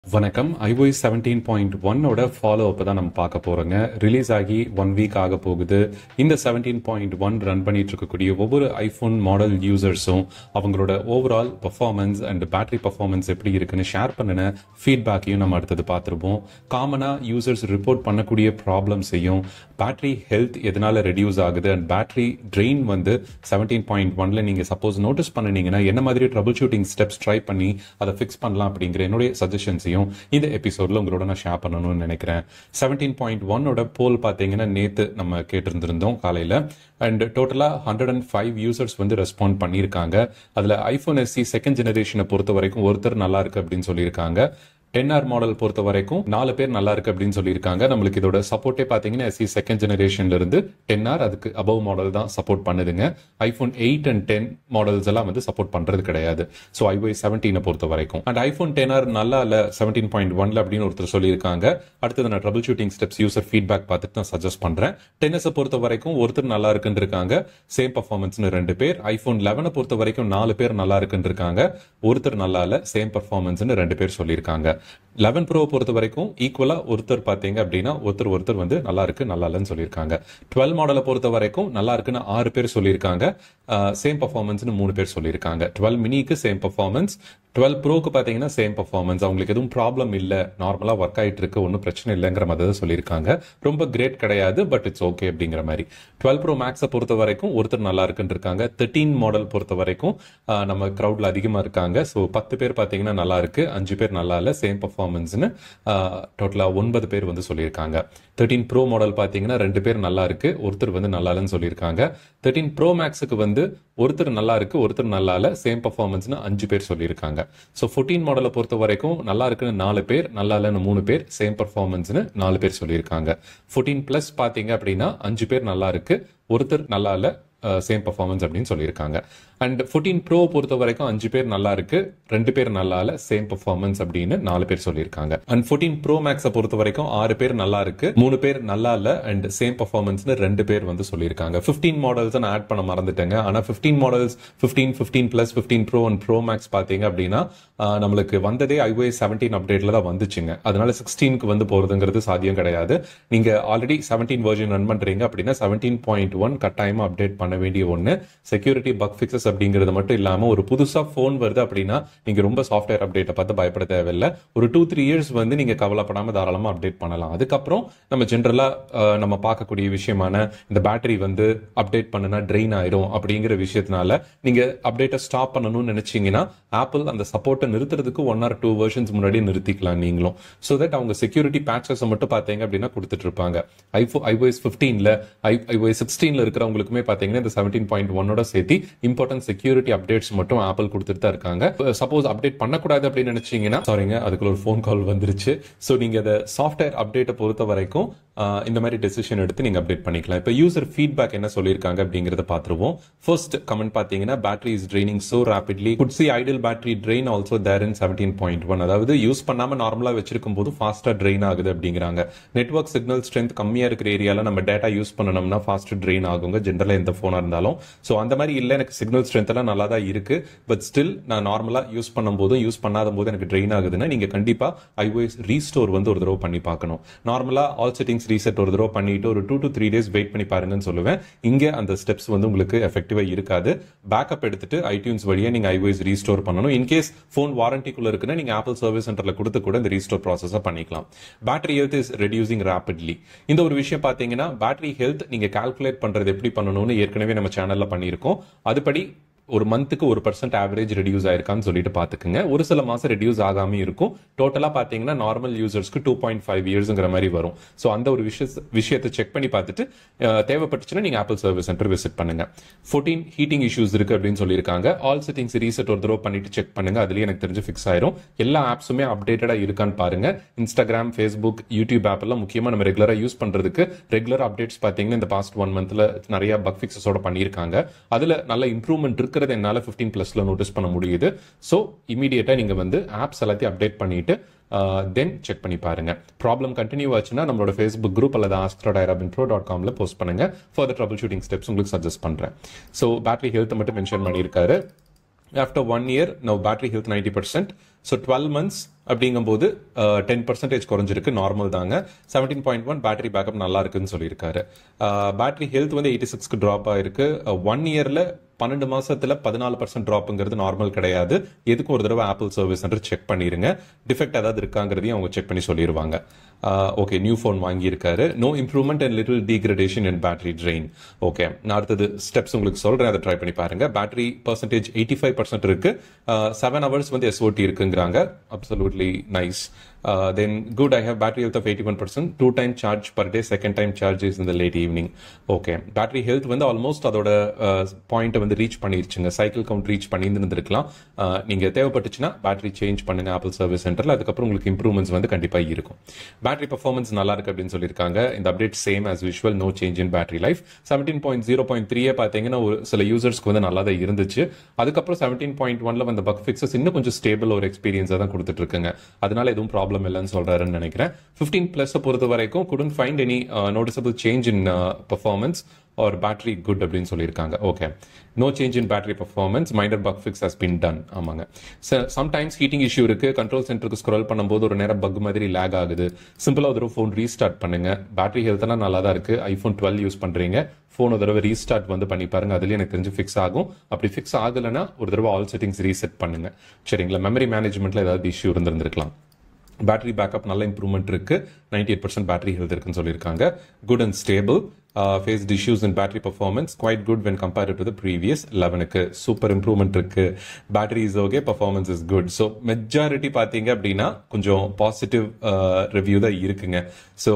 வணக்கம் iOS seventeen point ஒன்னோட follow அப்போ தான் நம்ம பார்க்க போகிறோங்க ரிலீஸ் ஆகி ஒன் வீக் ஆக போகுது இந்த செவன்டீன் பாயிண்ட் ஒன் ரன் பண்ணிட்டு இருக்கக்கூடிய ஒவ்வொரு ஐஃபோன் மாடல் யூசர்ஸும் அவங்களோட overall performance and battery performance எப்படி இருக்குன்னு ஷேர் பண்ணின ஃபீட்பேக்கையும் நம்ம அடுத்தது பார்த்துருப்போம் காமனாக யூசர்ஸ் ரிப்போர்ட் பண்ணக்கூடிய ப்ராப்ளம்ஸையும் பேட்டரி ஹெல்த் எதனால ரெடியூஸ் ஆகுது அண்ட் பேட்டரி ட்ரெயின் வந்து செவன்டீன் பாயிண்ட் ஒன்ல நீங்கள் சப்போஸ் நோட்டீஸ் பண்ணினீங்கன்னா என்ன மாதிரி ட்ரபிள் ஷூட்டிங் ஸ்டெப்ஸ் ட்ரை பண்ணி அதை ஃபிக்ஸ் பண்ணலாம் அப்படிங்கிற என்னுடைய சஜஷன்ஸையும் இந்த எபிசோட்ல உங்களோட நான் ஷேர் பண்ணணும்னு நினைக்கிறேன் செவன்டீன் பாயிண்ட் ஒன்னோட போல் பார்த்தீங்கன்னா நேத்து நம்ம கேட்டிருந்திருந்தோம் காலையில் அண்ட் டோட்டலாக ஹண்ட்ரட் அண்ட் ஃபைவ் யூசர்ஸ் வந்து ரெஸ்பாண்ட் பண்ணியிருக்காங்க அதில் ஐஃபோன் எஸ்சி செகண்ட் ஜெனரேஷனை பொறுத்த வரைக்கும் ஒருத்தர் நல்லா இருக்கு அப்படின்னு சொல்லியிருக்காங்க டென் ஆர் மாடல் பொறுத்த வரைக்கும் நாலு பேர் நல்லா இருக்கு அப்படின்னு சொல்லியிருக்காங்க நம்மளுக்கு இதோட சப்போர்ட்டே பார்த்தீங்கன்னா எஸ்சி செகண்ட் ஜெனரேஷன்ல இருந்து டென் ஆர் அதுக்கு அபவ் மாடல் தான் சப்போர்ட் பண்ணுதுங்க iPhone eight and ten models எல்லாம் வந்து சப்போர்ட் பண்றது கிடையாது ஸோ ஐஒய் செவன்டீனை பொறுத்த வரைக்கும் அண்ட் ஐஃபோன் டென் ஆர் நல்லா இல்ல செவன்டீன் பாயிண்ட் ஒன்ல அப்படின்னு ஒருத்தர் சொல்லியிருக்காங்க அடுத்தது நான் troubleshooting steps user feedback பார்த்துட்டு நான் சஜஸ்ட் பண்றேன் டென்எஸை பொறுத்த வரைக்கும் ஒருத்தர் நல்லா இருக்குன்னு இருக்காங்க சேம் பர்ஃபார்மன்ஸ்னு ரெண்டு பேர் ஐஃபோன் லெவனை பொறுத்த வரைக்கும் நாலு பேர் நல்லா இருக்குன்னு இருக்காங்க ஒருத்தர் நல்லா இல்ல சேம் பர்ஃபார்மன்ஸ்னு ரெண்டு பேர் சொல்லியிருக்காங்க லெவன் ப்ரோ பொறுத்த வரைக்கும் ஈக்குவலா ஒருத்தர் பார்த்தீங்க அப்படின்னா ஒருத்தர் ஒருத்தர் வந்து நல்லா இருக்கு நல்லா இல்லைன்னு சொல்லியிருக்காங்க டுவெல் மாடலை பொறுத்த வரைக்கும் நல்லா இருக்குன்னு ஆறு பேர் சொல்லியிருக்காங்க சேம் பர்ஃபார்மன்ஸ்னு மூணு பேர் சொல்லியிருக்காங்க டுவெல் மினிக்கு சேம் பர்ஃபார்மன்ஸ் டுவெல் ப்ரோக்கு பார்த்தீங்கன்னா சேம் பர்ஃபார்மன்ஸ் அவங்களுக்கு எதுவும் ப்ராப்ளம் இல்லை நார்மலாக ஒர்க் ஆகிட்டு இருக்கு ஒன்றும் பிரச்சனை இல்லைங்கிற மாதிரி தான் சொல்லியிருக்காங்க ரொம்ப கிரேட் கிடையாது பட் இட்ஸ் ஓகே அப்படிங்கிற மாதிரி டுவெல் ப்ரோ மேக்ஸை பொறுத்த வரைக்கும் ஒருத்தர் நல்லா இருக்குன்னு இருக்காங்க தேர்ட்டீன் மாடல் பொறுத்த வரைக்கும் ஆஹ், நம்ம க்ரௌட்ல அதிகமாக இருக்காங்க ஸோ பத்து பேர் பார்த்தீங்கன்னா நல்லா இருக்கு அஞ்சு பேர் நல்லா இல்லை சேம் பர்ஃபார்மன்ஸ்னு டோட்டலாக ஒன்பது பேர் வந்து சொல்லியிருக்காங்க தேர்ட்டீன் ப்ரோ மாடல் பார்த்தீங்கன்னா ரெண்டு பேர் நல்லா இருக்கு ஒருத்தர் வந்து நல்லா இல்லைன்னு சொல்லியிருக்காங்க தேர்ட்டீன் ப்ரோ மேக்ஸுக்கு வந்து ஒருத்தர் நல்லா இருக்கு ஒருத்தர் நல்லா இல்லை சேம் பர்ஃபார்மன்ஸ்னு அஞ்சு பேர் சொல்லியிருக்காங்க ஸோ ஃபோர்டீன் மாடலை பொறுத்த வரைக்கும் நல்லா இருக்குன்னு நாலு பேர் நல்லா இல்லைன்னு மூணு பேர் சேம் பர்ஃபார்மன்ஸ்னு நாலு பேர் சொல்லியிருக்காங்க ஃபோர்டீன் ப்ளஸ் பார்த்தீங்க அப்படின்னா அஞ்சு பேர் நல்லா இருக்கு ஒருத்தர் நல்லா இல்லை சேம் பர்ஃபார்மன்ஸ் அப்படின்னு சொல்லியிருக்காங்க அண்ட் ஃபோர்டீன் ப்ரோ பொறுத்த வரைக்கும் அஞ்சு பேர் நல்லா இருக்கு ரெண்டு பேர் நல்லா இல்ல சேம் பர்ஃபார்மன்ஸ் அப்படின்னு நாலு பேர் சொல்லியிருக்காங்க அண்ட் ஃபோர்டீன் ப்ரோ மேக்ஸை பொறுத்த வரைக்கும் ஆறு பேர் நல்லா இருக்கு மூணு பேர் நல்லா இல்ல அண்ட் சேம் பர்ஃபார்மன்ஸ்னு ரெண்டு பேர் வந்து சொல்லியிருக்காங்க ஃபிஃப்டீன் மாடல்ஸ் நான் ஆட் பண்ண மறந்துட்டேங்க ஆனா fifteen models fifteen fifteen plus fifteen pro and pro max பார்த்தீங்க அப்படின்னா ஆஹ், நம்மளுக்கு வந்ததே iOS செவன்டீன் அப்டேட்ல தான் வந்துச்சுங்க அதனால சிக்ஸ்டீனுக்கு வந்து போறதுங்கிறது சாத்தியம் கிடையாது நீங்க ஆல்ரெடி செவன்டீன் வெர்ஷன் ரன் பண்றீங்க அப்படின்னா செவன்டீன் பாயிண்ட் ஒன் கட்டாயமா அப்டேட் பண்ண வேண்டிய ஒன்று செக்யூரிட்டி பக் ஃபிக்சஸ் அப்படிங்கிறது மட்டும் இல்லாம ஒரு புதுசா ஃபோன் வருது அப்படின்னா நீங்க ரொம்ப சாஃப்ட்வேர் அப்டேட்டை பார்த்து பயப்பட தேவையில்லை ஒரு டூ த்ரீ இயர்ஸ் வந்து நீங்க கவலைப்படாம தாராளமா அப்டேட் பண்ணலாம் அதுக்கப்புறம் நம்ம ஜென்ரலா நம்ம பார்க்கக்கூடிய விஷயமான இந்த பேட்டரி வந்து அப்டேட் பண்ணுனா ட்ரெயின் ஆயிரும் அப்படிங்கிற விஷயத்தினால நீங்க அப்டேட்டை ஸ்டாப் பண்ணணும்னு நினைச்சீங்கன்னா ஆப்பிள் அந்த சப்போர்ட்டை நிறுத்துறதுக்கு ஒன் ஆர் டூ வெர்ஷன்ஸ் முன்னாடி நிறுத்திக்கலாம் நீங்களும் ஸோ தட் அவங்க செக்யூரிட்டி பேட்சஸை மட்டும் பார்த்தீங்க அப்படின்னா கொடுத்துட்டு இருப்பாங்க ஐஃபோ ஐஓஎஸ் ஃபிஃப்டீன்ல ஐ ஐஓஎஸ் சிக்ஸ்டீன்ல இருக்கிறவங்களுக்குமே பார்த்தீங்கன்னா இந்த செவன்டீன் பாயிண்ட் ஒன்னோட சேர்த்து இம்பார்ட்டன்ட் செக்யூரிட்டி அப்டேட்ஸ் மட்டும் ஆப்பிள் கொடுத்துட்டு தான் இருக்காங்க சப்போஸ் அப்டேட் பண்ணக்கூடாது அப்படின்னு நினைச்சீங்கன்னா சாரிங்க அதுக்குள்ள ஒரு ஃபோன் கால் வந்துருச்சு ஸோ நீங்க அதை சாஃப்ட்வேர் அப்டேட்டை பொறுத்த வரைக்கும் ஆஹ், இந்த மாதிரி டெசிஷன் எடுத்து நீங்க அப்டேட் பண்ணிக்கலாம் இப்போ யூசர் ஃபீட்பேக் என்ன சொல்லியிருக்காங்க அப்படிங்கறத பார்த்துருவோம் ஃபர்ஸ்ட் கமெண்ட் பார்த்தீங்கன்னா battery is draining so rapidly could see idle battery drain also there in 17.1 அதாவது யூஸ் பண்ணாம நார்மலா வச்சிருக்கும் போது ஃபாஸ்டா ட்ரெயின் ஆகுது அப்படிங்கிறாங்க நெட்வொர்க் சிக்னல் ஸ்ட்ரென்த் கம்மியா இருக்கிற ஏரியால நம்ம டேட்டா யூஸ் பண்ணணும்னா ஃபாஸ்ட் ட்ரெயின் ஆகுங்க ஜென்ரலா எந்த போனா இருந்தாலும் ஸோ அந்த மாதிரி இல்ல எனக்கு சிக்னல் ஸ்ட்ரென்த் எல்லாம் நல்லா தான் இருக்கு பட் ஸ்டில் நான் நார்மலா யூஸ் பண்ணும் போதும் யூஸ் பண்ணாத போது எனக்கு ட்ரெயின் ஆகுதுன்னா நீங்க கண்டிப்பா ஐஓஎஸ் ரீஸ்டோர் வந்து ஒரு தடவை பண்ணி பார்க்கணும் நார்மலா ஆல் செட்டிங்ஸ் ரீசெட் ஒரு தடவை பண்ணிட்டு ஒரு two to three days wait பண்ணி பாருங்கன்னு சொல்லுவேன் இங்க அந்த ஸ்டெப்ஸ் வந்து உங்களுக்கு எஃபெக்டிவா இருக்காது பேக்கப் எடுத்துட்டு ஐடியூன்ஸ் வழியா நீங்க ஐஓஎஸ் ரீஸ்டோர் பண்ணணும் இன்கேஸ் ஃபோன் வாரண்டிக்குள்ள இருக்குன்னா நீங்க ஆப்பிள் சர்வீஸ் சென்டர்ல கொடுத்து கூட இந்த ரீஸ்டோர் ப்ராசஸை பண்ணிக்கலாம் battery health is reducing rapidly இந்த ஒரு விஷயம் பாத்தீங்கன்னா பேட்டரி ஹெல்த் நீங்க கால்குலேட் பண்றது எப்படி பண்ணணும்னு ஏற்கனவே நம்ம சேனல்ல பண்ணியிருக்கோம் அதுபடி ஒரு மந்த்துக்கு ஒரு பர்சன்ட் ஆவரேஜ் ரெடியூஸ் ஆயிருக்கான்னு சொல்லிட்டு பாத்துக்குங்க ஒரு சில மாசம் ரெடியூஸ் ஆகாம இருக்கும் டோட்டலா பாத்தீங்கன்னா நார்மல் யூசர்ஸ்க்கு டூ பாயிண்ட் ஃபைவ் இயர்ஸ்ங்கிற மாதிரி வரும் ஸோ அந்த ஒரு விஷய விஷயத்தை செக் பண்ணி பார்த்துட்டு அஹ், தேவைப்பட்டுச்சுன்னா நீங்க ஆப்பிள் சர்வீஸ் சென்டர் விசிட் பண்ணுங்க ஃபோர்டீன் ஹீட்டிங் இஷ்யூஸ் இருக்கு அப்படின்னு சொல்லியிருக்காங்க ஆல் செட்டிங்ஸ் ரீசெட் ஒரு தடவை பண்ணிட்டு செக் பண்ணுங்க அதுலயே எனக்கு தெரிஞ்சு ஃபிக்ஸ் ஆயிரும் எல்லா ஆப்ஸுமே அப்டேட்டடா இருக்கான்னு பாருங்க இன்ஸ்டாகிராம் ஃபேஸ்புக் யூடியூப் ஆப் எல்லாம் முக்கியமா நம்ம ரெகுலரா யூஸ் பண்றதுக்கு ரெகுலர் அப்டேட்ஸ் பாத்தீங்கன்னா இந்த பாஸ்ட் ஒன் மந்த்ல நிறைய பக் ஃபிக்ஸஸோட பண்ணியிருக்காங்க அதுல நல்ல இம்ப்ரூவ்மெண்ட் இருக்கிறது என்னால ஃபிஃப்டீன் பிளஸ்ல நோட்டீஸ் பண்ண முடியுது ஸோ இமீடியட்டா நீங்க வந்து ஆப்ஸ் எல்லாத்தையும் அப்டேட் பண்ணிட்டு தென் செக் பண்ணி பாருங்க ப்ராப்ளம் கண்டினியூ ஆச்சுன்னா நம்மளோட ஃபேஸ்புக் குரூப் அல்லது ஆஸ்ட்ரோடைராபின் ப்ரோ டாட் காம்ல போஸ்ட் பண்ணுங்க ஃபார் ட்ரபிள் ஷூட்டிங் ஸ்டெப்ஸ் உங்களுக்கு சஜஸ்ட் பண்றேன் ஸோ பேட்டரி ஹெல்த் மட்டும் மென்ஷன் பண்ணியிருக்காரு after one year now battery health ninety percent so twelve months அப்படிங்கும்போது டென் பர்சன்டேஜ் குறைஞ்சிருக்கு நார்மல் தாங்க seventeen point one battery backup நல்லா இருக்குன்னு சொல்லியிருக்காரு பேட்டரி ஹெல்த் வந்து எயிட்டி சிக்ஸ்க்கு ட்ராப் ஆயிருக்கு ஒன் இயரில் பன்னெண்டு மாசத்துல பதினாலு பர்சன்ட் ட்ராப்ங்கிறது நார்மல் கிடையாது எதுக்கு ஒரு தடவை ஆப்பிள் சர்வீஸ் சென்டர் செக் பண்ணிருங்க டிஃபெக்ட் ஏதாவது இருக்காங்கிறதையும் அவங்க செக் பண்ணி சொல்லிடுவாங்க ஓகே நியூ ஃபோன் வாங்கியிருக்காரு no improvement and little degradation in battery drain okay நான் அடுத்தது ஸ்டெப்ஸ் உங்களுக்கு சொல்றேன் அதை ட்ரை பண்ணி பாருங்க battery percentage eighty five percent இருக்கு செவன் ஹவர்ஸ் வந்து எஸ்ஓடி இருக்குங்கிறாங்க absolutely nice then good I have battery health of eighty one percent two time charge per day second time charge is இந்த late evening okay battery health வந்து almost அதோட பாயிண்ட்டை வந்து reach பண்ணிருச்சுங்க cycle count reach பண்ணியிருந்துருக்கலாம் நீங்க தேவைப்பட்டுச்சுன்னா battery change பண்ணுங்க ஆப்பிள் சர்வீஸ் சென்டர்ல அதுக்கப்புறம் உங்களுக்கு இம்ப்ரூவ்மெண்ட்ஸ் வந்து கண்டிப்பாக இருக்கும் பேட்டரி பர்ஃபார்மன்ஸ் நல்லா இருக்கு அப்படின்னு சொல்லியிருக்காங்க இந்த update same as usual no change in battery life seventeen point zero point த்ரீயே பார்த்தீங்கன்னா ஒரு சில யூசர்ஸ்க்கு வந்து நல்லா தான் இருந்துச்சு அதுக்கப்புறம் செவன்டீன் பாயிண்ட் ஒன்ல வந்த பக் ஃபிக்ஸஸ் இன்னும் கொஞ்சம் ஸ்டேபிள் ஒரு எக்ஸ்பீரியன்ஸாக தான் கொடுத்துட்டு இருக்குங்க அதனால எதுவும் ப்ராப்ளம் இல்லைன்னு சொல்றாருன்னு நினைக்கிறேன் ஃபிஃப்டீன் பிளஸ் பொறுத்த வரைக்கும் couldn't find any noticeable change in performance or battery good அப்படின்னு சொல்லியிருக்காங்க okay no change in battery performance minor bug fix has been done ஆமாங்க சம்டைம்ஸ் ஹீட்டிங் இஷ்யூ இருக்கு கண்ட்ரோல் சென்டருக்கு ஸ்க்ரோல் பண்ணும்போது ஒரு நேரம் பக் மாதிரி லேக் ஆகுது சிம்பிளாக ஒரு தடவை ஃபோன் ரீஸ்டார்ட் பண்ணுங்க பேட்டரி ஹெல்த் எல்லாம் நல்லா தான் இருக்கு ஐஃபோன் டுவெல் யூஸ் பண்றீங்க ஃபோன் ஒரு தடவை ரீஸ்டார்ட் வந்து பண்ணி பாருங்க அதுலேயே எனக்கு தெரிஞ்சு ஃபிக்ஸ் ஆகும் அப்படி ஃபிக்ஸ் ஆகலைன்னா ஒரு தடவை ஆல் செட்டிங்ஸ் ரீசெட் பண்ணுங்க சரிங்களா மெமரி மேனேஜ்மெண்ட்ல ஏதாவது இஷ்யூ இருந்திருந்திருக்கலாம் பேட்டரி பேக்கப் நல்ல இம்ப்ரூவ்மெண்ட் இருக்கு ninety eight percent battery health இருக்குன்னு சொல்லியிருக்காங்க good and stable faced issues in battery performance quite good when compare to the previous லெவனுக்கு சூப்பர் இம்ப்ரூவ்மெண்ட் இருக்கு battery is okay performance is good so majority பார்த்தீங்க அப்படின்னா கொஞ்சம் positive review தான் இருக்குங்க so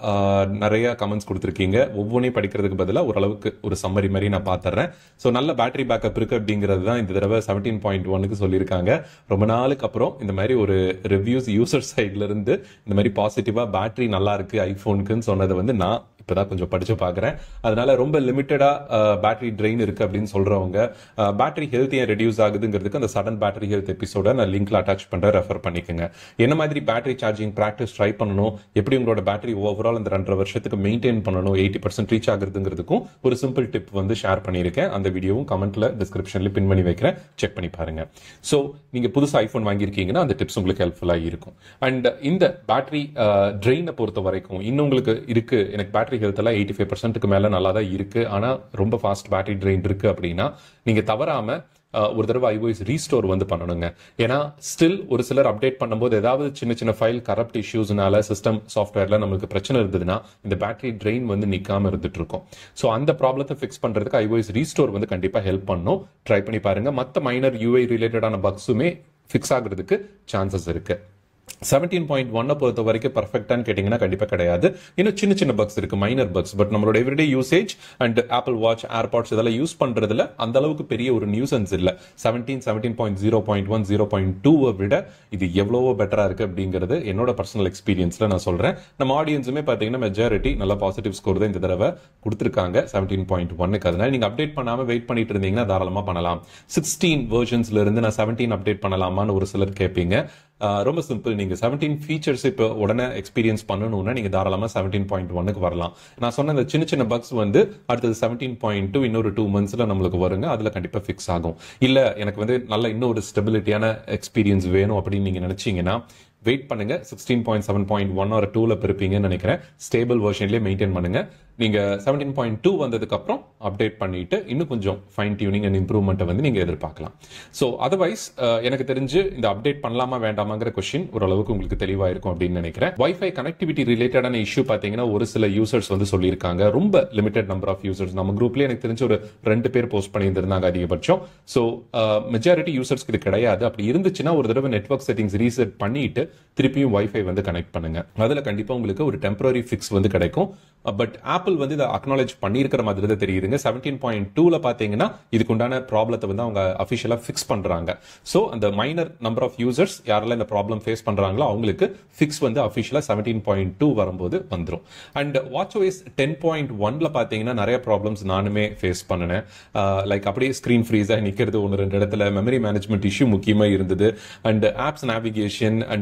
நிறைய கமெண்ட்ஸ் கொடுத்துருக்கீங்க ஒவ்வொன்றையும் படிக்கிறதுக்கு பதிலாக ஓரளவுக்கு ஒரு சம்மரி மாதிரி நான் பார்த்துறேன் ஸோ நல்ல பேட்டரி பேக்கப் இருக்கு அப்படிங்கிறது தான் இந்த தடவை செவன்டீன் பாயிண்ட் ஒனுக்கு சொல்லியிருக்காங்க ரொம்ப நாளுக்கு அப்புறம் இந்த மாதிரி ஒரு ரிவ்யூஸ் யூசர் சைட்ல இருந்து இந்த மாதிரி பாசிட்டிவா பேட்டரி நல்லா இருக்கு ஐஃபோனுக்குன்னு சொன்னதை வந்து நான் இப்பதான் கொஞ்சம் படிச்சு பாக்குறேன் அதனால ரொம்ப லிமிட்டடா பேட்டரி ட்ரெயின் இருக்கு அப்படின்னு சொல்றவங்க பேட்டரி ஹெல்த் ஏன் ரெடியூஸ் ஆகுதுங்கிறதுக்கு அந்த சடன் பேட்டரி ஹெல்த் எபிசோட நான் லிங்க்ல அட்டாச் பண்றேன் ரெஃபர் பண்ணிக்கோங்க என்ன மாதிரி பேட்டரி சார்ஜிங் ப்ராக்டிஸ் ட்ரை பண்ணணும் எப்படி உங்களோட பேட்டரி ஓவரால் இந்த ரெண்டரை வருஷத்துக்கு மெயின்டைன் பண்ணணும் எயிட்டி பர்சன்ட் ரீச் ஆகுறதுங்கிறதுக்கும் ஒரு சிம்பிள் டிப் வந்து ஷேர் பண்ணியிருக்கேன் அந்த வீடியோவும் கமெண்ட்ல டிஸ்கிரிப்ஷன்ல பின் பண்ணி வைக்கிறேன் செக் பண்ணி பாருங்க ஸோ நீங்க புதுசு ஐஃபோன் வாங்கியிருக்கீங்கன்னா அந்த டிப்ஸ் உங்களுக்கு ஹெல்ப்ஃபுல்லாக இருக்கும் அண்ட் இந்த பேட்டரி ட்ரெயினை பொறுத்த வரைக்கும் இன்னும் உங்களுக்கு இருக்கு எனக்கு பேட்டரி ஹெல்த் எல்லாம் எயிட்டி ஃபைவ் பர்சன்ட்டுக்கு மேலே நல்லா தான் இருக்கு ஆனால் ரொம்ப ஃபாஸ்ட் பேட்டரி ட்ரெயின் இருக்கு அப்படின்னா நீங்க தவறாம ஒரு தடவை ஐஓஎஸ் ரீஸ்டோர் வந்து பண்ணணுங்க ஏன்னா ஸ்டில் ஒரு சிலர் அப்டேட் பண்ணும்போது ஏதாவது சின்ன சின்ன ஃபைல் கரப்ட் இஷ்யூஸ்னால சிஸ்டம் சாஃப்ட்வேர்ல நம்மளுக்கு பிரச்சனை இருந்ததுன்னா இந்த பேட்டரி ட்ரெயின் வந்து நிக்காம இருந்துட்டு இருக்கும் ஸோ அந்த ப்ராப்ளத்தை ஃபிக்ஸ் பண்றதுக்கு ஐஓஎஸ் ரீஸ்டோர் வந்து கண்டிப்பா ஹெல்ப் பண்ணும் ட்ரை பண்ணி பாருங்க மற்ற மைனர் யூஐ ரிலேட்டடான பக்ஸுமே ஃபிக்ஸ் ஆகுறதுக்கு சான்சஸ் இருக்கு செவன்டீன் பாயிண்ட் ஒன்னை பொறுத்த வரைக்கும் பர்ஃபெக்டான்னு கேட்டிங்கன்னா கண்டிப்பாக கிடையாது இன்னும் சின்ன சின்ன பக்ஸ் இருக்கு மைனர் பக்ஸ் பட் நம்மளோட everyday usage and Apple watch AirPods இதெல்லாம் யூஸ் பண்றதுல அந்த அளவுக்கு பெரிய ஒரு நியூசன்ஸ் இல்லை seventeen seventeen point zero point one zero point டூவை விட இது எவ்வளவோ பெட்டரா இருக்கு அப்படிங்கிறது என்னோட பர்சனல் எக்ஸ்பீரியன்ஸ்ல நான் சொல்றேன் நம்ம ஆடியன்ஸுமே பார்த்தீங்கன்னா மெஜாரிட்டி நல்ல பாசிட்டிவ் ஸ்கோர் தான் இந்த தடவை கொடுத்துருக்காங்க செவன்டீன் பாயிண்ட் ஒன்னுக்கு அதனால நீங்க அப்டேட் பண்ணாம வெயிட் பண்ணிட்டு இருந்தீங்கன்னா தாராளமா பண்ணலாம் சிக்ஸ்டீன் வேர்ஷன்ஸ்ல இருந்து நான் செவன்டீன் அப்டேட் பண்ணலாமான்னு ஒரு சிலர் கேட்பீங்க ரொம்ப சிம்பிள் நீங்க செவன்டீன் ஃபீச்சர்ஸ் இப்போ உடனே எக்ஸ்பீரியன்ஸ் பண்ணணும்னா நீங்க தாராளமா செவன்டீன் பாயிண்ட் ஒன்னுக்கு வரலாம் நான் சொன்ன இந்த சின்ன சின்ன பக்ஸ் வந்து அடுத்தது செவன்டீன் பாயிண்ட் டூ இன்னொரு டூ மந்த்ஸ்ல நம்மளுக்கு வருங்க அதுல கண்டிப்பா ஃபிக்ஸ் ஆகும் இல்ல எனக்கு வந்து நல்ல இன்னொரு ஸ்டெபிலிட்டியான எக்ஸ்பீரியன்ஸ் வேணும் அப்படின்னு நீங்க நினைச்சீங்கன்னா வெயிட் பண்ணுங்க sixteen point seven point one or டூல பிறப்பீங்கன்னு நினைக்கிறேன் ஸ்டேபிள் வெர்ஷன்லேயே மெயின்டைன் பண்ணுங்க நீங்க செவன்டீன் பாயிண்ட் டூ வந்ததுக்கு அப்புறம் அப்டேட் பண்ணிட்டு இன்னும் கொஞ்சம் ஃபைன் டியூனிங் அண்ட் இம்ப்ரூவ்மெண்ட்டை வந்து நீங்க எதிர்பார்க்கலாம் ஸோ அதர்வைஸ் எனக்கு தெரிஞ்சு இந்த அப்டேட் பண்ணலாமா வேண்டாமாங்கிற கொஸ்டின் ஓரளவுக்கு உங்களுக்கு தெளிவா இருக்கும் அப்படின்னு நினைக்கிறேன் வைஃபை கனெக்டிவிட்டி ரிலேட்டடான இஷ்யூ பார்த்தீங்கன்னா ஒரு சில யூசர்ஸ் வந்து சொல்லியிருக்காங்க ரொம்ப லிமிடெட் நம்பர் ஆஃப் யூசர்ஸ் நம்ம குரூப்லேயே எனக்கு தெரிஞ்ச ஒரு ரெண்டு பேர் போஸ்ட் பண்ணியிருந்திருந்தாங்க அதிகபட்சம் ஸோ மெஜாரிட்டி யூசர்ஸ்க்கு இது கிடையாது அப்படி இருந்துச்சுன்னா ஒரு தடவை நெட்ஒர்க் செட்டிங்ஸ் ரீசெட் பண்ணிட்டு திருப்பியும் வைஃபை வந்து கனெக்ட் பண்ணுங்க அதில் கண்டிப்பாக உங்களுக்கு ஒரு டெம்பரரி ஃபிக்ஸ் வந்து கிடைக்கும் பட் ஆப்பிள் வந்து இதை அக்னாலேஜ் பண்ணியிருக்கிற மாதிரி தான் தெரியுதுங்க செவன்டீன் பாயிண்ட் டூல பார்த்தீங்கன்னா இதுக்கு உண்டான ப்ராப்ளத்தை வந்து அவங்க அஃபிஷியலாக ஃபிக்ஸ் பண்ணுறாங்க ஸோ அந்த மைனர் நம்பர் ஆஃப் யூசர்ஸ் யாரெல்லாம் இந்த ப்ராப்ளம் ஃபேஸ் பண்ணுறாங்களோ அவங்களுக்கு ஃபிக்ஸ் வந்து அஃபிஷியலாக செவன்டீன் பாயிண்ட் டூ வரும்போது வந்துடும் and watch OS ten point ஒன்ல பார்த்தீங்கன்னா நிறைய ப்ராப்ளம்ஸ் நானுமே ஃபேஸ் பண்ணினேன் லைக் அப்படியே ஸ்க்ரீன் ஃப்ரீஸாக நிற்கிறது ஒன்று ரெண்டு இடத்துல மெமரி மேனேஜ்மெண்ட் இஷ்யூ முக்கியமாக இருந்தது and apps navigation and heart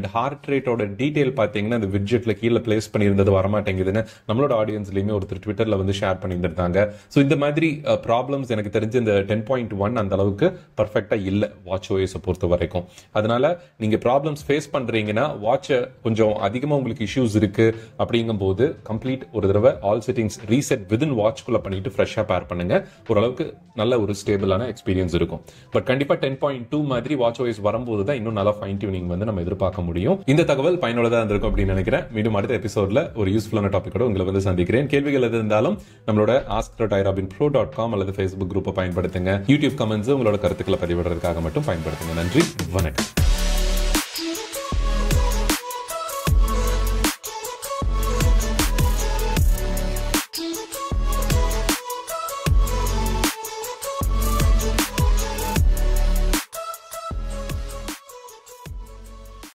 heart ரேட்டோட டீடைல் பார்த்தீங்கன்னா அந்த விட்ஜெட்ல கீழே பிளேஸ் பண்ணியிருந்தது வரமாட்டேங்குதுன்னு நம்மளோட ஆடியன்ஸ்லயுமே ஒருத்தர் ட்விட்டர்ல வந்து ஷேர் பண்ணியிருந்தாங்க ஸோ இந்த மாதிரி ப்ராப்ளம்ஸ் எனக்கு தெரிஞ்சு இந்த டென் பாயிண்ட் ஒன் அந்த அளவுக்கு பர்ஃபெக்டா இல்லை வாட்ச் ஓஎஸை பொறுத்த வரைக்கும் அதனால நீங்க ப்ராப்ளம்ஸ் ஃபேஸ் பண்றீங்கன்னா வாட்சை கொஞ்சம் அதிகமா உங்களுக்கு இஷ்யூஸ் இருக்கு அப்படிங்கும்போது கம்ப்ளீட் ஒரு தடவை ஆல் செட்டிங்ஸ் ரீசெட் விதின் வாட்ச்குள்ள பண்ணிட்டு ஃப்ரெஷ்ஷாக பேர் பண்ணுங்க ஓரளவுக்கு நல்ல ஒரு ஸ்டேபிளான எக்ஸ்பீரியன்ஸ் இருக்கும் பட் கண்டிப்பா டென் பாயிண்ட் டூ மாதிரி வாட்ச் ஓஎஸ் வரும்போது தான் இன்னும் நல்லா ஃபைன் டியூனிங் வந்து நம்ம எதிர்பார்க்க முடியும் இந்த தகவல் பயனுள்ளதா இருந்திருக்கும் அப்படின்னு நினைக்கிறேன் மீண்டும் அடுத்த எபிசோட்ல ஒரு யூஸ்ஃபுல்லான டாபிக்கோட உங்களை வந்து சந்திக்கிறேன் கேள்விகள் எது இருந்தாலும் நம்மளோட ஆஸ்க் டைராபின் ப்ரோ டாட் காம் அல்லது ஃபேஸ்புக் குரூப்பை பயன்படுத்துங்க யூடியூப் கமெண்ட்ஸ் உங்களோட கருத்துக்களை பதிவிடுறதுக்காக மட்டும் பயன்படுத்துங்க நன்றி வணக்கம்